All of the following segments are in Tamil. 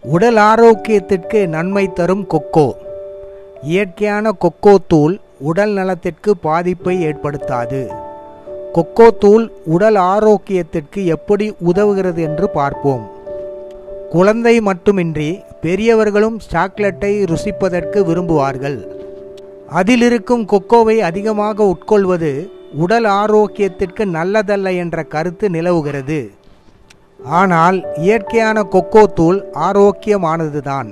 உடல் ஆரோக்கியத்திற்கு நன்மை தரும் கொக்கோ இயற்கையான கொக்கோ தூள் உடல் நலத்திற்கு பாதிப்பை ஏற்படுத்தாது கொக்கோ தூள் உடல் ஆரோக்கியத்திற்கு எப்படி உதவுகிறது என்று பார்ப்போம் குழந்தை மட்டுமின்றி பெரியவர்களும் சாக்லேட்டை ருசிப்பதற்கு விரும்புவார்கள் அதில் இருக்கும் கொக்கோவை அதிகமாக உட்கொள்வது உடல் ஆரோக்கியத்திற்கு நல்லதல்ல என்ற கருத்து நிலவுகிறது ஆனால் இயற்கையான கொக்கோ தூள் ஆரோக்கியமானதுதான்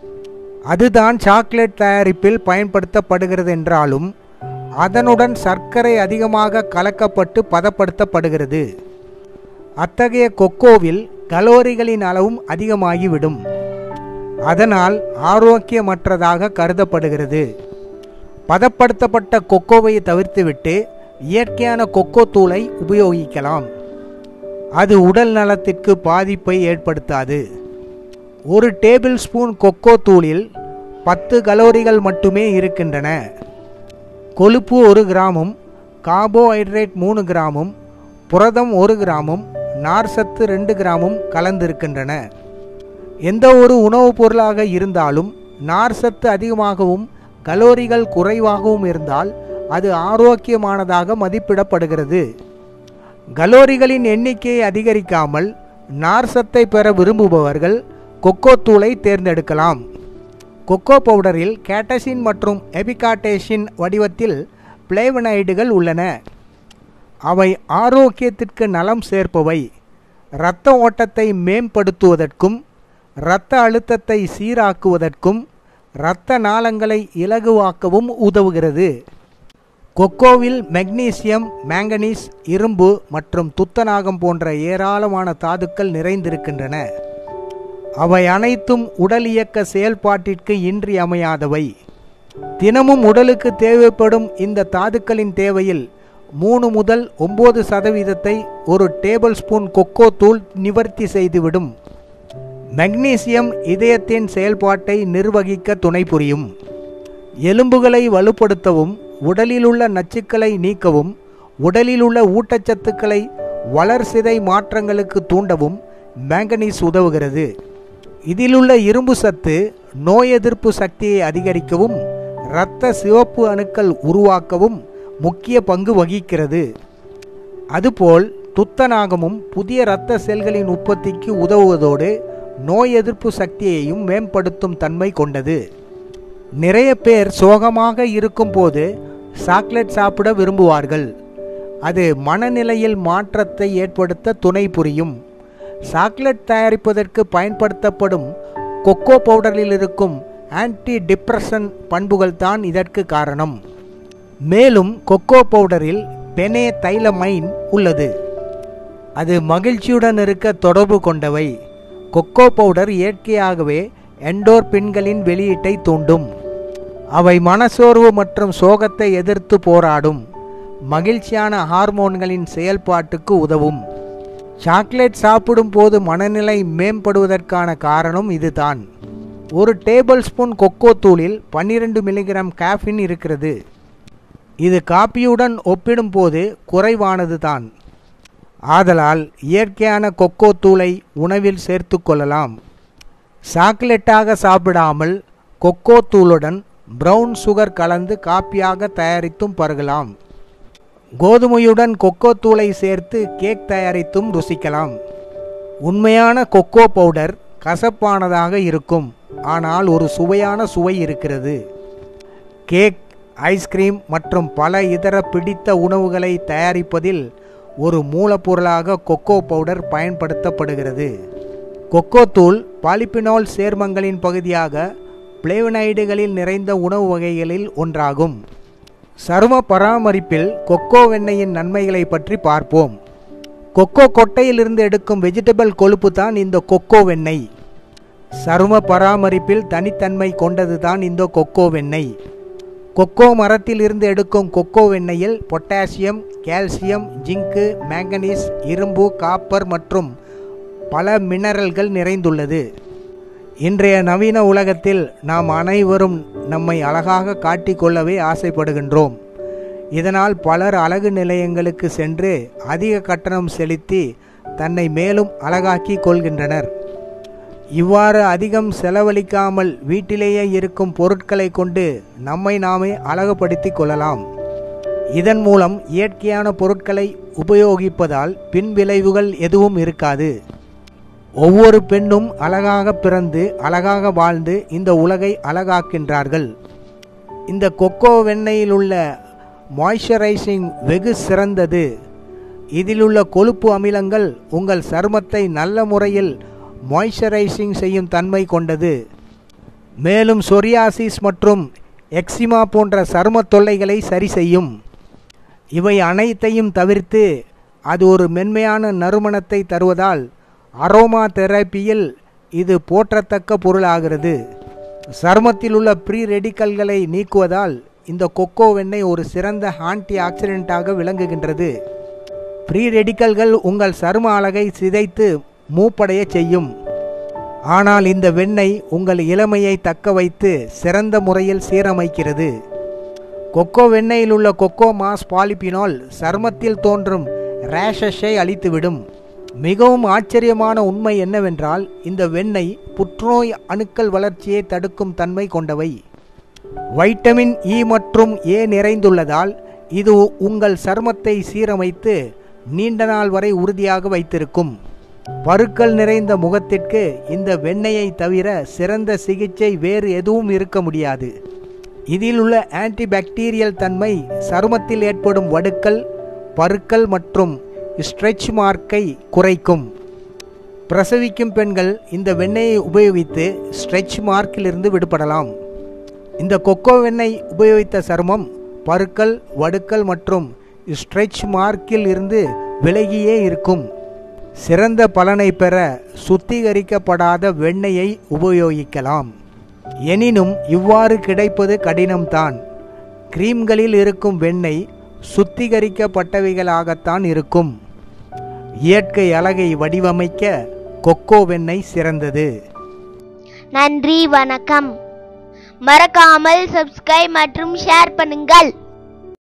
அதுதான் சாக்லேட் தயாரிப்பில் பயன்படுத்தப்படுகிறது என்றாலும் அதனுடன் சர்க்கரை அதிகமாக கலக்கப்பட்டு பதப்படுத்தப்படுகிறது அத்தகைய கொக்கோவில் கலோரிகளின் அளவும் அதிகமாகிவிடும் அதனால் ஆரோக்கியமற்றதாக கருதப்படுகிறது பதப்படுத்தப்பட்ட கொக்கோவை தவிர்த்துவிட்டு இயற்கையான கொக்கோ தூளை உபயோகிக்கலாம் அது உடல் நலத்திற்கு பாதிப்பை ஏற்படுத்தாது ஒரு டேபிள் ஸ்பூன் கொக்கோ தூளில் பத்து கலோரிகள் மட்டுமே இருக்கின்றன கொழுப்பு ஒரு கிராமும் கார்போஹைட்ரேட் மூணு கிராமும் புரதம் ஒரு கிராமும் நார்சத்து ரெண்டு கிராமும் கலந்திருக்கின்றன எந்த ஒரு உணவுப் பொருளாக இருந்தாலும் நார்சத்து அதிகமாகவும் கலோரிகள் குறைவாகவும் இருந்தால் அது ஆரோக்கியமானதாக மதிப்பிடப்படுகிறது கலோரிகளின் எண்ணிக்கையை அதிகரிக்காமல் நார்சத்தை பெற விரும்புபவர்கள் கொக்கோ தூளை தேர்ந்தெடுக்கலாம் கொக்கோ பவுடரில் கேட்டசின் மற்றும் எபிகாட்டேஷின் வடிவத்தில் பிளேவனைடுகள் உள்ளன அவை ஆரோக்கியத்திற்கு நலம் சேர்ப்பவை இரத்த ஓட்டத்தை மேம்படுத்துவதற்கும் இரத்த அழுத்தத்தை சீராக்குவதற்கும் இரத்த நாளங்களை இலகுவாக்கவும் உதவுகிறது கொக்கோவில் மெக்னீசியம் மேங்கனீஸ் இரும்பு மற்றும் துத்தநாகம் போன்ற ஏராளமான தாதுக்கள் நிறைந்திருக்கின்றன அவை அனைத்தும் உடல் இயக்க செயல்பாட்டிற்கு இன்றியமையாதவை தினமும் உடலுக்கு தேவைப்படும் இந்த தாதுக்களின் தேவையில் மூணு முதல் ஒம்பது சதவீதத்தை ஒரு டேபிள் ஸ்பூன் கொக்கோ தூள் நிவர்த்தி செய்துவிடும் மெக்னீசியம் இதயத்தின் செயல்பாட்டை நிர்வகிக்க துணை புரியும் எலும்புகளை வலுப்படுத்தவும் உடலிலுள்ள நச்சுக்களை நீக்கவும் உடலிலுள்ள ஊட்டச்சத்துக்களை வளர்சிதை மாற்றங்களுக்கு தூண்டவும் மேங்கனீஸ் உதவுகிறது இதிலுள்ள இரும்பு சத்து நோய் எதிர்ப்பு சக்தியை அதிகரிக்கவும் இரத்த சிவப்பு அணுக்கள் உருவாக்கவும் முக்கிய பங்கு வகிக்கிறது அதுபோல் துத்தநாகமும் புதிய இரத்த செல்களின் உற்பத்திக்கு உதவுவதோடு நோய் எதிர்ப்பு சக்தியையும் மேம்படுத்தும் தன்மை கொண்டது நிறைய பேர் சோகமாக இருக்கும்போது சாக்லேட் சாப்பிட விரும்புவார்கள் அது மனநிலையில் மாற்றத்தை ஏற்படுத்த துணை புரியும் சாக்லேட் தயாரிப்பதற்கு பயன்படுத்தப்படும் கொக்கோ பவுடரில் இருக்கும் ஆன்டி டிப்ரெஷன் பண்புகள் தான் இதற்கு காரணம் மேலும் கொக்கோ பவுடரில் பெனே தைலமைன் உள்ளது அது மகிழ்ச்சியுடன் இருக்க தொடர்பு கொண்டவை கொக்கோ பவுடர் இயற்கையாகவே எண்டோர்பின்களின் வெளியீட்டை தூண்டும் அவை மனசோர்வு மற்றும் சோகத்தை எதிர்த்து போராடும் மகிழ்ச்சியான ஹார்மோன்களின் செயல்பாட்டுக்கு உதவும் சாக்லேட் சாப்பிடும் போது மனநிலை மேம்படுவதற்கான காரணம் இதுதான் ஒரு டேபிள் ஸ்பூன் கொக்கோ தூளில் பன்னிரெண்டு மில்லிகிராம் காஃபின் இருக்கிறது இது காப்பியுடன் ஒப்பிடும்போது குறைவானது தான் ஆதலால் இயற்கையான கொக்கோ தூளை உணவில் சேர்த்து கொள்ளலாம் சாக்லேட்டாக சாப்பிடாமல் கொக்கோ தூளுடன் பிரவுன் சுகர் கலந்து காப்பியாக தயாரித்தும் பருகலாம் கோதுமையுடன் கொக்கோ தூளை சேர்த்து கேக் தயாரித்தும் ருசிக்கலாம் உண்மையான கொக்கோ பவுடர் கசப்பானதாக இருக்கும் ஆனால் ஒரு சுவையான சுவை இருக்கிறது கேக் ஐஸ்கிரீம் மற்றும் பல இதர பிடித்த உணவுகளை தயாரிப்பதில் ஒரு மூலப்பொருளாக கொக்கோ பவுடர் பயன்படுத்தப்படுகிறது கொக்கோ தூள் பாலிபினால் சேர்மங்களின் பகுதியாக பிளேவனைடுகளில் நிறைந்த உணவு வகைகளில் ஒன்றாகும் சரும பராமரிப்பில் கொக்கோ வெண்ணெயின் நன்மைகளை பற்றி பார்ப்போம் கொக்கோ கொட்டையிலிருந்து எடுக்கும் வெஜிடபிள் கொழுப்பு தான் இந்த கொக்கோ வெண்ணெய் சரும பராமரிப்பில் தனித்தன்மை கொண்டதுதான் இந்த கொக்கோ வெண்ணெய் கொக்கோ மரத்தில் இருந்து எடுக்கும் கொக்கோ வெண்ணெயில் பொட்டாசியம் கால்சியம் ஜிங்கு மேங்கனீஸ் இரும்பு காப்பர் மற்றும் பல மினரல்கள் நிறைந்துள்ளது இன்றைய நவீன உலகத்தில் நாம் அனைவரும் நம்மை அழகாக காட்டிக்கொள்ளவே ஆசைப்படுகின்றோம் இதனால் பலர் அழகு நிலையங்களுக்கு சென்று அதிக கட்டணம் செலுத்தி தன்னை மேலும் அழகாக்கி கொள்கின்றனர் இவ்வாறு அதிகம் செலவழிக்காமல் வீட்டிலேயே இருக்கும் பொருட்களை கொண்டு நம்மை நாமே அழகுபடுத்திக் கொள்ளலாம் இதன் மூலம் இயற்கையான பொருட்களை உபயோகிப்பதால் பின்விளைவுகள் எதுவும் இருக்காது ஒவ்வொரு பெண்ணும் அழகாக பிறந்து அழகாக வாழ்ந்து இந்த உலகை அழகாக்கின்றார்கள் இந்த கொக்கோ வெண்ணெயில் உள்ள மாய்ஸ்சரைசிங் வெகு சிறந்தது இதிலுள்ள கொழுப்பு அமிலங்கள் உங்கள் சருமத்தை நல்ல முறையில் மாய்ஸ்சரைசிங் செய்யும் தன்மை கொண்டது மேலும் சொரியாசிஸ் மற்றும் எக்ஸிமா போன்ற சரும தொல்லைகளை சரி செய்யும் இவை அனைத்தையும் தவிர்த்து அது ஒரு மென்மையான நறுமணத்தை தருவதால் அரோமா தெரப்பியில் இது போற்றத்தக்க பொருளாகிறது சருமத்தில் உள்ள ப்ரீ ரெடிக்கல்களை நீக்குவதால் இந்த கொக்கோ வெண்ணெய் ஒரு சிறந்த ஆன்டி ஆக்சிடென்ட்டாக விளங்குகின்றது ப்ரீ ரெடிக்கல்கள் உங்கள் சரும அழகை சிதைத்து மூப்படைய செய்யும் ஆனால் இந்த வெண்ணெய் உங்கள் இளமையை தக்க வைத்து சிறந்த முறையில் சீரமைக்கிறது கொக்கோ வெண்ணெயில் உள்ள கொக்கோ மாஸ் பாலிபினால் சருமத்தில் தோன்றும் ரேஷஸை அழித்துவிடும் மிகவும் ஆச்சரியமான உண்மை என்னவென்றால் இந்த வெண்ணெய் புற்றுநோய் அணுக்கள் வளர்ச்சியை தடுக்கும் தன்மை கொண்டவை வைட்டமின் இ மற்றும் ஏ நிறைந்துள்ளதால் இது உங்கள் சருமத்தை சீரமைத்து நீண்ட நாள் வரை உறுதியாக வைத்திருக்கும் பருக்கள் நிறைந்த முகத்திற்கு இந்த வெண்ணெயை தவிர சிறந்த சிகிச்சை வேறு எதுவும் இருக்க முடியாது இதில் உள்ள ஆன்டிபாக்டீரியல் தன்மை சருமத்தில் ஏற்படும் வடுக்கள் பருக்கள் மற்றும் ஸ்ட்ரெச் மார்க்கை குறைக்கும் பிரசவிக்கும் பெண்கள் இந்த வெண்ணெயை உபயோகித்து ஸ்ட்ரெச் மார்க்கிலிருந்து விடுபடலாம் இந்த கொக்கோ வெண்ணெய் உபயோகித்த சருமம் பருக்கள் வடுக்கள் மற்றும் ஸ்ட்ரெச் மார்க்கில் இருந்து விலகியே இருக்கும் சிறந்த பலனை பெற சுத்திகரிக்கப்படாத வெண்ணெயை உபயோகிக்கலாம் எனினும் இவ்வாறு கிடைப்பது கடினம்தான் கிரீம்களில் இருக்கும் வெண்ணெய் சுத்திகரிக்கப்பட்டவைகளாகத்தான் இருக்கும் இயற்கை அழகை வடிவமைக்க கொக்கோ வெண்ணெய் சிறந்தது நன்றி வணக்கம் மறக்காமல் சப்ஸ்கிரைப் மற்றும் ஷேர் பண்ணுங்கள்